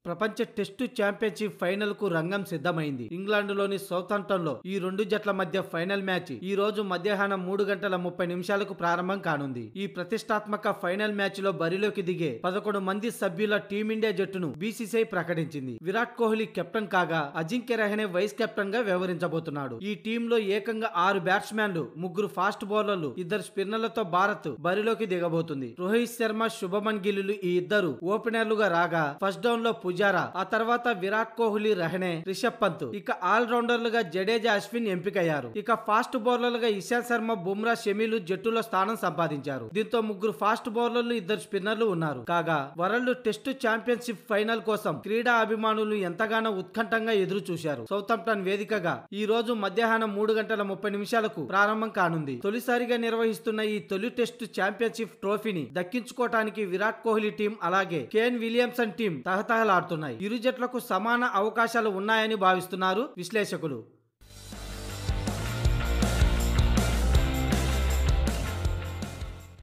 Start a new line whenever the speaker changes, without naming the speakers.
ప్రపంచ test championship final కు రంగం సిద్ధమైంది ఇంగ్లాండ్లోని సౌతాంప్టన్ లో ఈ రెండు జట్ల మధ్య ఫైనల్ మ్యాచ్ ఈ రోజు మధ్యాహ్నం మూడు గంటల ముప్పై నిమిషాలకు ప్రారంభం కానుంది ఈ ప్రతిష్టాత్మక ఫైనల్ మ్యాచ్ లో బరిలోకి దిగే పదకొండు మంది సభ్యుల టీమిండియా జట్టును బీసీసీఐ ప్రకటించింది విరాట్ కోహ్లీ కెప్టెన్ కాగా అజింక్య రహనే వైస్ కెప్టెన్ గా వ్యవహరించబోతున్నాడు ఈ టీంలో ఏకంగా ఆరు బ్యాట్స్మెన్లు ముగ్గురు ఫాస్ట్ బౌలర్లు ఇద్దరు స్పిన్నర్లతో భారత్ బరిలోకి దిగబోతుంది రోహిత్ శర్మ శుభమన్ గిల్లు ఈ ఇద్దరు ఓపెనర్లుగా రాగా ఫస్ట్ డౌన్ లో పుజారా ఆ తర్వాత విరాట్ కోహ్లీ రహనే రిషబ్ పంత్ ఇక ఆల్ రౌండర్లుగా జడేజా అశ్విన్ ఎంపికయ్యారు ఇక ఫాస్ట్ బౌలర్లుగా ఇషాంత్ శర్మ బుమ్రా షమీలు జట్టులో స్థానం సంపాదించారు దీంతో ముగ్గురు ఫాస్ట్ బౌలర్లు ఇద్దరు స్పిన్నర్లు ఉన్నారు కాగా వరల్డ్ టెస్టు ఛాంపియన్షిప్ ఫైనల్ కోసం క్రీడా అభిమానులు ఎంతగానో ఉత్కంఠంగా ఎదురు చూశారు సౌతాంప్టన్ వేదికగా ఈ రోజు మధ్యాహ్నం మూడు గంటల ముప్పై నిమిషాలకు ప్రారంభం కానుంది తొలిసారిగా నిర్వహిస్తున్న ఈ తొలి టెస్టు ఛాంపియన్షిప్ ట్రోఫీని దక్కించుకోవటానికి విరాట్ కోహ్లీ టీం అలాగే కేన్ విలియమ్సన్ టీం తహతహలాడుతున్నాయి ఇరు జట్లకు సమాన అవకాశాలు ఉన్నాయని భావిస్తున్నారు విశ్లేషకులు